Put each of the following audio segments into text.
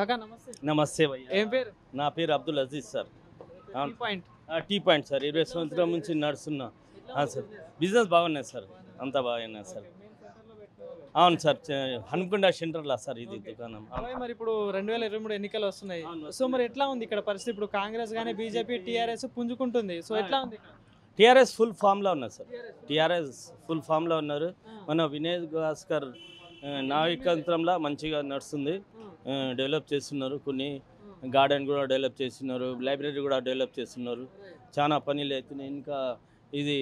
కాకా నమస్తే నమస్తే భయ్య ఏం పేరు నా పేరు అబ్దుల్ అజీజ్ సార్ అవును. పాయింట్ ఆ, టీ పాయింట్ సార్ ఇరవై సంవత్సరాల నుంచి నడుస్తున్నా ఆ, సార్ బిజినెస్ బాగున్నాయి సార్ అంతా బాగున్నాయి సార్ అవును సార్ చ- హనుమకొండ సెంటర్లా సార్ ఇది దుకాణం అవును. మరి ఇప్పుడు రెండు వేల ఇరవై మూడు ఎన్నికలు వస్తున్నాయి అవును. సో మరి ఎట్లా ఉంది ఇక్కడ పరిస్థితి ఇప్పుడు కాంగ్రెస్ కానీ బీజేపీ టీఆర్ఎస్ పుంజుకుంటుంది సో ఎట్లా ఉంది ఇక్కడ? టీఆర్ఎస్ ఫుల్ ఫామ్లో ఉన్నారు సార్ టీఆర్ఎస్ ఫుల్ ఫామ్లో ఉన్నారు మన వినయ్ భాస్కర్ ఆ, నాయకత్వంలో మంచిగా నడుస్తుంది ఆ, డెవలప్ చేస్తున్నారు కొన్ని గార్డెన్ కూడా డెవలప్ చేస్తున్నారు లైబ్రరీ కూడా డెవలప్ చేస్తున్నారు చాలా పనులు అవుతున్నాయి ఇంకా ఇది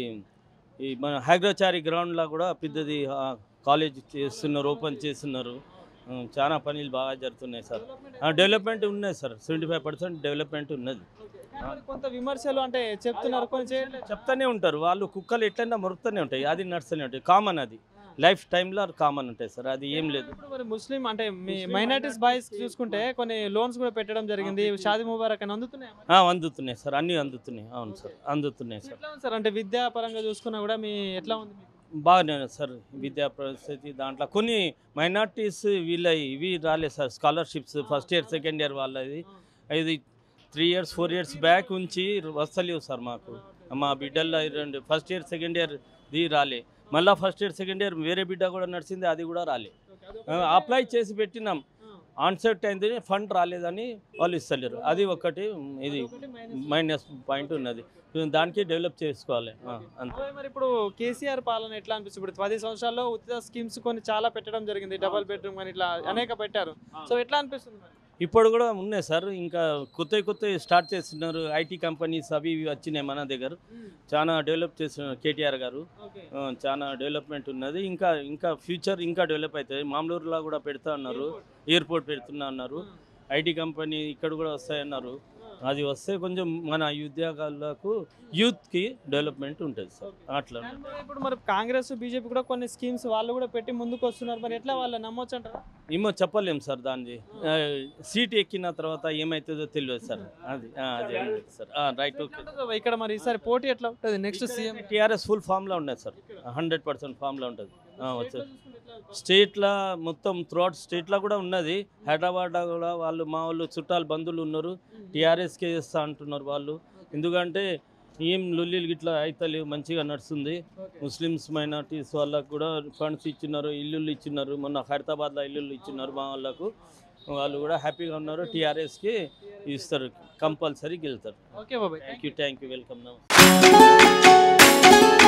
ఈ మన హైగ్రాచారి గ్రౌండ్లో కూడా పెద్దది ఆ, కాలేజ్ చేస్తున్నారు ఓపెన్ చేస్తున్నారు ఆ, చాలా పనులు బాగా జరుగుతున్నాయి సార్ డెవలప్మెంట్ ఉన్నాయి sir seventy five percent development ఉన్నది కానీ మరి కొంత విమర్శలు అంటే చెప్తున్నారు కొన్ని చేయట్లేదు చెప్తానే ఉంటారు వాళ్ళు కుక్కలు ఎట్లయినా మొరుకుతూనే ఉంటాయి అది నడుస్తూనే ఉంటాయి కామన్ అది లైఫ్ టైంలో కామన్ ఉంటాయి సార్ అది ఏం లేదు ఇప్పుడు మరి ముస్లిం అంటే మీ మైనారిటీస్ బాయ్స్ చూసుకుంటే కొన్ని లోన్స్ కూడా పెట్టడం జరిగింది షాది ముబారక్ అని అందుతున్నాయి ఆ, అందుతున్నాయి సార్ అన్నీ అందుతున్నాయి అవును సార్ అందుతున్నాయి సార్ ఎట్లా ఉంది సార్ అంటే విద్యా పరంగా చూసుకున్నా కూడా మీ ఎట్లా ఉంది మీకు? బాగానే ఉంది సార్ విద్యా పరిస్థితి దాంట్లో కొన్ని మైనార్టీస్ వీళ్ళ ఇవి రాలేదు sir scholarships first year second year వాళ్ళది ఇది three years four years back ఉంచి వస్తలేవు సార్ మాకు మా బిడ్డల్లో రెండు ఫస్ట్ ఇయర్ సెకండ్ ఇయర్ ది రాలే మళ్ళీ ఫస్ట్ ఇయర్ సెకండ్ ఇయర్ వేరే బిడ్డ కూడా నడిచింది అది కూడా రాలే అప్లై చేసి పెట్టినాం ఆన్సెట్ అయింది ఫండ్ రాలేదని వాళ్ళు ఇస్తలేరు అది ఒకటి ఇది మైనస్ పాయింట్ ఉన్నది దానికి డెవలప్ చేసుకోవాలి ఆ, అంతే అలాగే మరి ఇప్పుడు కేసీఆర్ పాలన ఎట్లా అనిపిస్తుంది ఇప్పుడు పది సంవత్సరాల్లో ఉచిత స్కీమ్స్ కొన్ని చాలా పెట్టడం జరిగింది డబల్ బెడ్రూమ్ కానీ ఇట్లా అనేక పెట్టారు సో ఎట్లా అనిపిస్తుంది మరి ఇప్పుడు కూడా ఉన్నాయి సార్ ఇంకా కొత్త కొత్త స్టార్ట్ చేస్తున్నారు ఐటీ కంపెనీస్ అవి ఇవి వచ్చినాయి మన దగ్గర చాలా డెవలప్ చేస్తున్నారు కేటీఆర్ గారు ఓకే ఆ, చాలా డెవలప్మెంట్ ఉన్నది ఇంకా ఇంకా ఫ్యూచర్ ఇంకా డెవలప్ అవుతుంది మామూలులో కూడా పెడతా ఉన్నారు ఎయిర్పోర్ట్ పెడుతున్నా అన్నారు ఐటీ కంపెనీ ఇక్కడ కూడా వస్తాయన్నారు అది వస్తే కొంచెం మన ఉద్యోగాలకు యూత్కి డెవలప్మెంట్ ఉంటుంది సార్ అట్లా కానీ మరి ఇప్పుడు మరి కాంగ్రెస్ బీజేపీ కూడా కొన్ని స్కీమ్స్ వాళ్ళు కూడా పెట్టి ముందుకు వస్తున్నారు మరి ఎట్లా వాళ్ళు నమ్మొచ్చు అంటారా ఏమో చెప్పలేం సార్ దాన్ని ఆ, సీట్ ఎక్కిన తర్వాత ఏమవుతుందో తెలియదు సార్ అది ఆ, అది సార్ రైట్ ఓకే ఇక్కడ మరి ఈసారి పోటీ ఎట్లా ఉంటుంది నెక్స్ట్ సీఎం టీఆర్ఎస్ ఫుల్ ఫామ్లో ఉన్నది సార్ హండ్రెడ్ పర్సెంట్ ఫామ్లో ఉంటుంది వచ్చారు స్టేట్లో మొత్తం త్రూఅవుట్ స్టేట్లో కూడా ఉన్నది హైదరాబాద్లో కూడా వాళ్ళు మా వాళ్ళు చుట్టాలు బంధువులు ఉన్నారు టీఆర్ఎస్కే చేస్తా అంటున్నారు వాళ్ళు ఎందుకంటే ఏం లొల్లిలు గిట్లా అయితలేవు మంచిగా నడుస్తుంది ముస్లిమ్స్ మైనార్టీస్ వాళ్ళకు కూడా ఫండ్స్ ఇచ్చినారు ఇల్లులు ఇచ్చినారు మొన్న హైదరాబాద్లో ఇల్లులు ఇచ్చినారు మా వాళ్ళకు వాళ్ళు కూడా హ్యాపీగా ఉన్నారు టీఆర్ఎస్కి ఇస్తారు కంపల్సరీ గెలుతారు ఓకే బాబాయ్ thank you thank you welcome నమస్తే